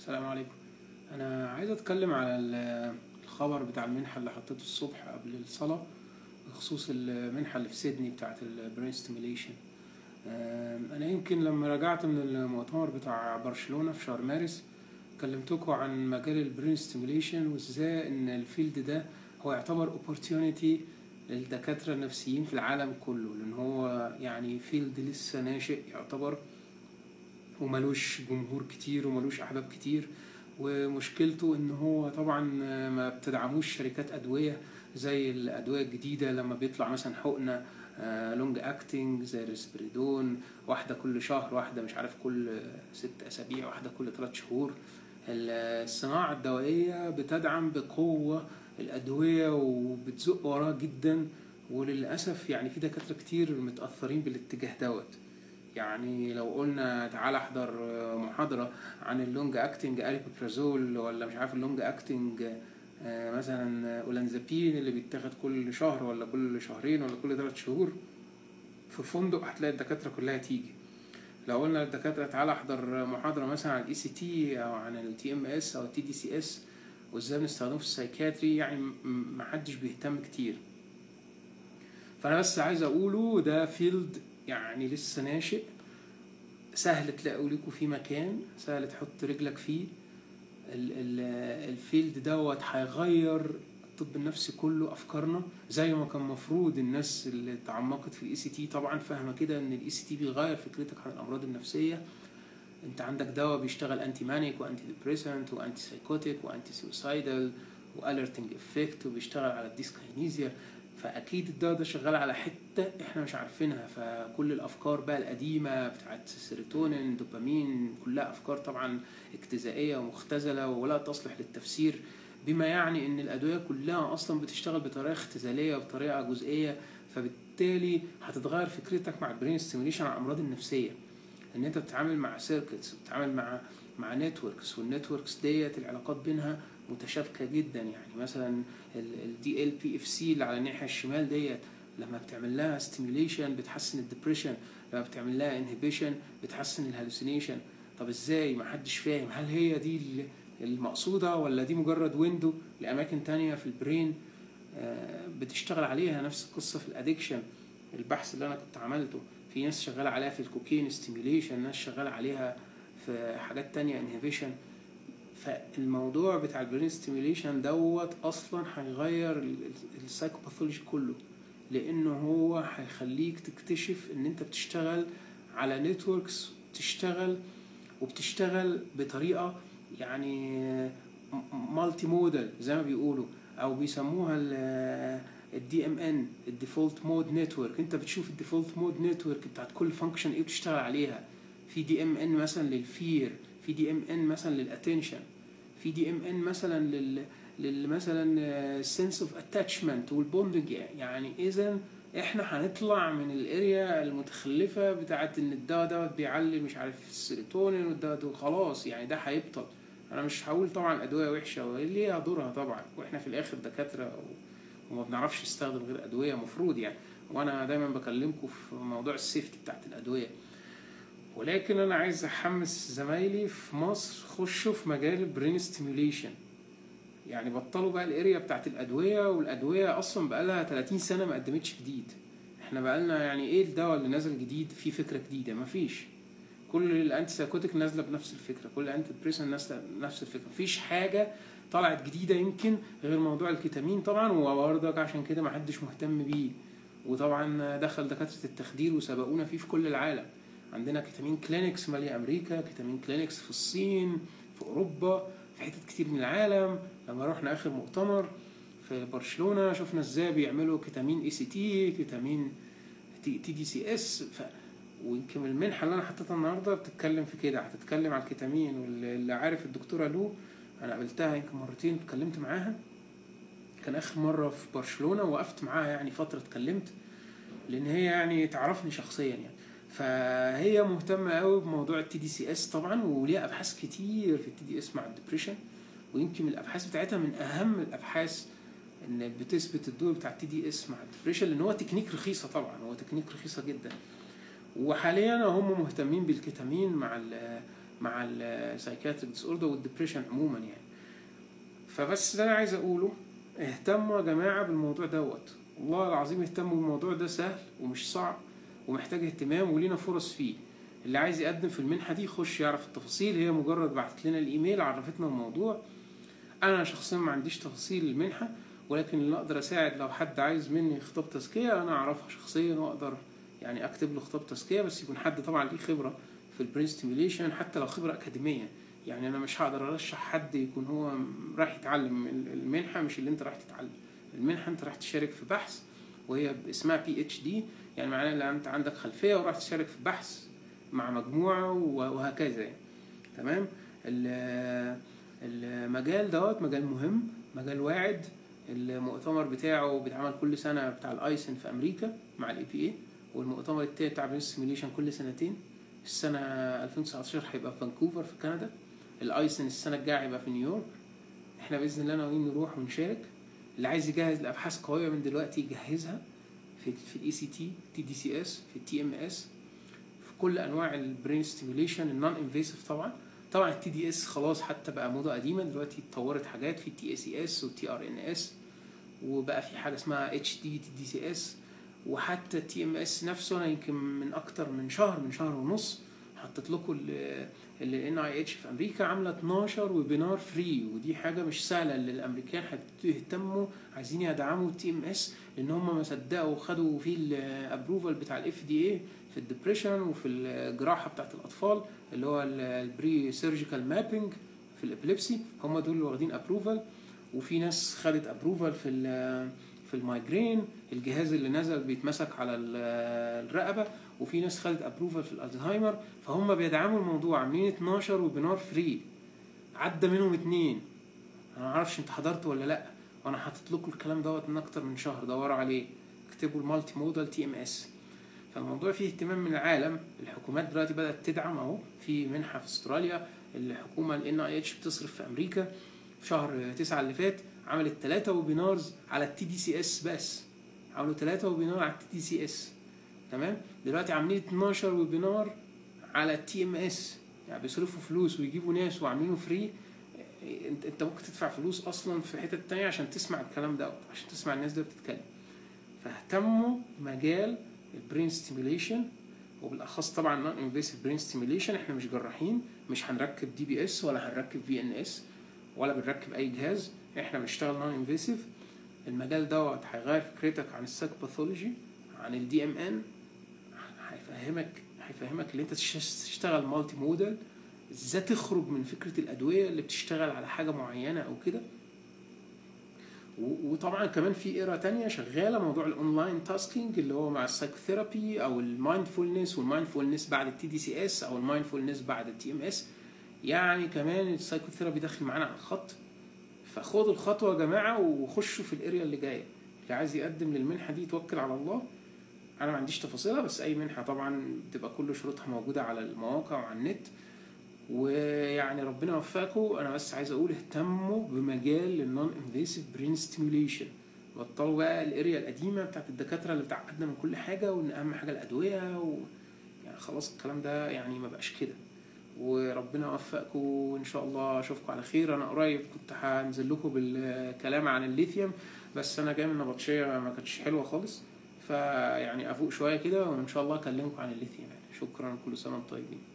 السلام عليكم انا عايز اتكلم على ال- الخبر بتاع المنحه اللي حطيته الصبح قبل الصلاه بخصوص المنحه اللي في سيدني بتاعه البرين ستيميليشن انا يمكن لما رجعت من المؤتمر بتاع برشلونه في شهر مارس كلمتكم عن مجال البرين ستيميليشن وازاي ان الفيلد ده هو يعتبر opportunity للدكاترة النفسيين في العالم كله لأن هو يعني فيلد لسه ناشئ يعتبر وملوش جمهور كتير وملوش أحباب كتير ومشكلته إن هو طبعا ما بتدعموش شركات أدوية زي الأدوية الجديدة لما بيطلع مثلا حقنة لونج اكتنج زي الريسبريدون واحدة كل شهر واحدة مش عارف كل ست أسابيع واحدة كل ثلاث شهور الصناعة الدوائية بتدعم بقوة الأدوية وبتزق وراه جدا وللأسف يعني في دكاترة كتير متأثرين بالاتجاه دوت يعني لو قلنا تعالى احضر محاضرة عن اللونج اكتنج اريبيبرازول ولا مش عارف اللونج اكتنج مثلا اولانزابين اللي بيتاخد كل شهر ولا كل شهرين ولا كل ثلاث شهور في فندق هتلاقي الدكاترة كلها تيجي لو قلنا للدكاترة تعالى احضر محاضرة مثلا عن الاي سي تي او عن التي ام اس او التي دي سي اس وازاي بنستخدمه في السايكاتري يعني محدش بيهتم كتير فانا بس عايز اقوله ده فيلد يعني لسه ناشئ سهل تلاقوا لكم فيه مكان سهل تحط رجلك فيه ال- ال- الفيلد دوت هيغير الطب النفسي كله افكارنا زي ما كان مفروض الناس اللي تعمقت في الاي سي تي طبعا فاهمه كده ان الاي سي تي بيغير فكرتك عن الامراض النفسيه انت عندك دواء بيشتغل انتي مانيك وانتي ديبريسنت وانتي سايكوتيك وانتي سوسايدال والرتنج افكت وبيشتغل على الديسكاينيزيا فاكيد الدواء ده شغال على حته احنا مش عارفينها فكل الافكار بقى القديمه بتاعت السيروتونين دوبامين كلها افكار طبعا اجتزائيه ومختزله ولا تصلح للتفسير بما يعني ان الادويه كلها اصلا بتشتغل بطريقه اختزاليه وبطريقه جزئيه فبالتالي هتتغير فكرتك مع البرين ستيميليشن على الامراض النفسيه ان انت بتتعامل مع سيركتس بتتعامل مع مع نتوركس والنتوركس ديت العلاقات بينها متشابكه جدا يعني مثلا الدي ال بي اف سي اللي على الناحيه الشمال ديت لما بتعمل لها ستيميوليشن بتحسن الدبريشن لما بتعمل لها انهبيشن بتحسن الهلوسينيشن طب ازاي ما حدش فاهم هل هي دي المقصوده ولا دي مجرد ويندو لاماكن تانية في البرين بتشتغل عليها نفس القصه في الادكشن البحث اللي انا كنت عملته في ناس شغاله عليها في الكوكين ستيميوليشن ناس شغاله عليها في حاجات تانية انهبيشن فالموضوع بتاع البرين ستيميوليشن دوت اصلا هيغير السايكوباثولوجي كله لانه هو هيخليك تكتشف ان انت بتشتغل على نتوركس تشتغل وبتشتغل بطريقه يعني مالتي مودال زي ما بيقولوا او بيسموها الدي ام ان الديفولت مود نتورك انت بتشوف الديفولت مود نتورك بتاعت كل فانكشن ايه بتشتغل عليها في دي ام ان مثلا للفير في دي ام ان مثلا للاتنشن في دي ام ان مثلا لل لل مثلا سنس اوف اتاتشمنت والبوندنج يعني اذا احنا هنطلع من الاريا المتخلفه بتاعت ان الدواء دوت بيعلي مش عارف السيروتونين والدواء ده خلاص يعني ده هيبطل انا مش هقول طبعا ادويه وحشه وليها دورها طبعا واحنا في الاخر دكاتره وما بنعرفش نستخدم غير ادويه مفروض يعني وانا دايما بكلمكم في موضوع السيفتي بتاعت الادويه ولكن انا عايز احمس زمايلي في مصر خشوا في مجال البرين ستيميوليشن يعني بطلوا بقى الاريا بتاعت الادويه والادويه اصلا بقى لها 30 سنه ما قدمتش جديد احنا بقى لنا يعني ايه الدواء اللي نازل جديد فيه فكره جديده مفيش كل الانتي سايكوتيك نازله بنفس الفكره كل الانتي ديبريسن نازله بنفس الفكره مفيش حاجه طلعت جديده يمكن غير موضوع الكتامين طبعا وبرضك عشان كده ما حدش مهتم بيه وطبعا دخل دكاتره التخدير وسبقونا فيه في كل العالم عندنا كتامين كلينكس مالية امريكا كتامين كلينكس في الصين في اوروبا في حتت كتير من العالم لما رحنا اخر مؤتمر في برشلونه شفنا ازاي بيعملوا كتامين اي سي تي كتامين تي, تي دي سي اس ف... ويمكن المنحه اللي انا حطيتها النهارده بتتكلم في كده هتتكلم على الكتامين واللي عارف الدكتوره لو انا قابلتها يمكن مرتين اتكلمت معاها كان اخر مره في برشلونه وقفت معاها يعني فتره اتكلمت لان هي يعني تعرفني شخصيا يعني فهي مهتمه قوي بموضوع التي دي سي اس طبعا وليها ابحاث كتير في التي دي اس مع الدبريشن ويمكن الابحاث بتاعتها من اهم الابحاث ان بتثبت الدور بتاع التي دي اس مع الدبريشن لان هو تكنيك رخيصه طبعا هو تكنيك رخيصه جدا وحاليا هم مهتمين بالكتامين مع مع السايكاتريك ديس اوردر والدبريشن عموما يعني فبس ده انا عايز اقوله اهتموا يا جماعه بالموضوع دوت والله العظيم اهتموا بالموضوع ده سهل ومش صعب ومحتاج اهتمام ولينا فرص فيه اللي عايز يقدم في المنحه دي يخش يعرف التفاصيل هي مجرد بعتت لنا الايميل عرفتنا الموضوع انا شخصيا ما عنديش تفاصيل المنحه ولكن اللي اقدر اساعد لو حد عايز مني خطاب تزكيه انا اعرفها شخصيا واقدر يعني اكتب له خطاب تزكيه بس يكون حد طبعا ليه خبره في البرين ستيميوليشن حتى لو خبره اكاديميه يعني انا مش هقدر ارشح حد يكون هو رايح يتعلم المنحه مش اللي انت رايح تتعلم المنحه انت رايح تشارك في بحث وهي اسمها بي اتش دي يعني معناه ان انت عندك خلفيه وراح تشارك في بحث مع مجموعه وهكذا يعني تمام المجال دوت مجال مهم مجال واعد المؤتمر بتاعه بيتعمل كل سنه بتاع الايسن في امريكا مع الاي بي اي والمؤتمر التاني بتاع برين سيميليشن كل سنتين السنه 2019 هيبقى في فانكوفر في كندا الايسن السنه الجايه هيبقى في نيويورك احنا باذن الله ناويين نروح ونشارك اللي عايز يجهز لابحاث قويه من دلوقتي يجهزها في في الاي سي تي تي دي سي اس في التي ام اس في كل انواع البرين ستيميوليشن النون انفيسيف طبعا طبعا التي دي اس خلاص حتى بقى موضه قديمه دلوقتي اتطورت حاجات في التي اس اي اس والتي ار ان اس وبقى في حاجه اسمها اتش دي تي دي سي اس وحتى التي ام اس نفسه انا يمكن من اكتر من شهر من شهر ونص حطيت لكم الان اي اتش في امريكا عامله 12 ويبينار فري ودي حاجه مش سهله اللي الامريكان هيهتموا عايزين يدعموا التي ام اس لان هم ما صدقوا خدوا فيه الابروفال بتاع الاف دي اي في الدبريشن وفي الجراحه بتاعت الاطفال اللي هو البري سيرجيكال مابينج في الابيليبسي هم دول اللي واخدين ابروفال وفي ناس خدت ابروفال في في المايجرين الجهاز اللي نزل بيتمسك على الرقبه وفي ناس خدت ابروفال في الالزهايمر فهم بيدعموا الموضوع عاملين 12 ويبينار فري عدى منهم اتنين انا ما اعرفش انت حضرت ولا لا وانا حاطط لكم الكلام دوت من اكتر من شهر دوروا عليه اكتبوا المالتي مودال تي ام اس فالموضوع فيه اهتمام من العالم الحكومات دلوقتي بدات تدعم اهو في منحه في استراليا الحكومه الان اي اتش بتصرف في امريكا في شهر تسعة اللي فات عملت ثلاثة ويبينارز على التي دي سي اس بس عملوا ثلاثة ويبينار على التي دي سي اس تمام دلوقتي عاملين 12 ويبينار على التي ام اس يعني بيصرفوا فلوس ويجيبوا ناس وعاملينه فري انت انت ممكن تدفع فلوس اصلا في حتة تانية عشان تسمع الكلام ده عشان تسمع الناس دي بتتكلم فاهتموا بمجال البرين ستيميوليشن وبالاخص طبعا نون انفيسيف برين ستيميوليشن احنا مش جراحين مش هنركب دي بي اس ولا هنركب في ان اس ولا بنركب اي جهاز احنا بنشتغل نون انفيسيف المجال دوت هيغير فكرتك عن السايكوباثولوجي عن الدي ام ان هيفهمك هيفهمك ان انت تشتغل مالتي موديل ازاي تخرج من فكره الادويه اللي بتشتغل على حاجه معينه او كده وطبعا كمان في ايرا تانية شغاله موضوع الاونلاين تاسكينج اللي هو مع السايكوثيرابي او المايندفولنس والمايندفولنس بعد التي دي سي اس او المايندفولنس بعد التي ام اس يعني كمان السايكوثيرابي داخل معانا على الخط فخدوا الخطوه يا جماعه وخشوا في الاريا اللي جايه اللي عايز يقدم للمنحه دي يتوكل على الله انا ما عنديش تفاصيلها بس اي منحه طبعا بتبقى كل شروطها موجوده على المواقع وعلى النت ويعني ربنا يوفقكم انا بس عايز اقول اهتموا بمجال النون انفيسيف برين ستيميوليشن بطلوا بقى الاريا القديمه بتاعت الدكاتره اللي بتعقدنا من كل حاجه وان اهم حاجه الادويه و... يعني خلاص الكلام ده يعني ما بقاش كده وربنا يوفقكم وان شاء الله اشوفكم على خير انا قريب كنت هنزل لكم بالكلام عن الليثيوم بس انا جاي من نبطشيه ما كانتش حلوه خالص فيعني افوق شويه كده وان شاء الله اكلمكم عن الليثيوم يعني شكرا كل سنه وانتم طيبين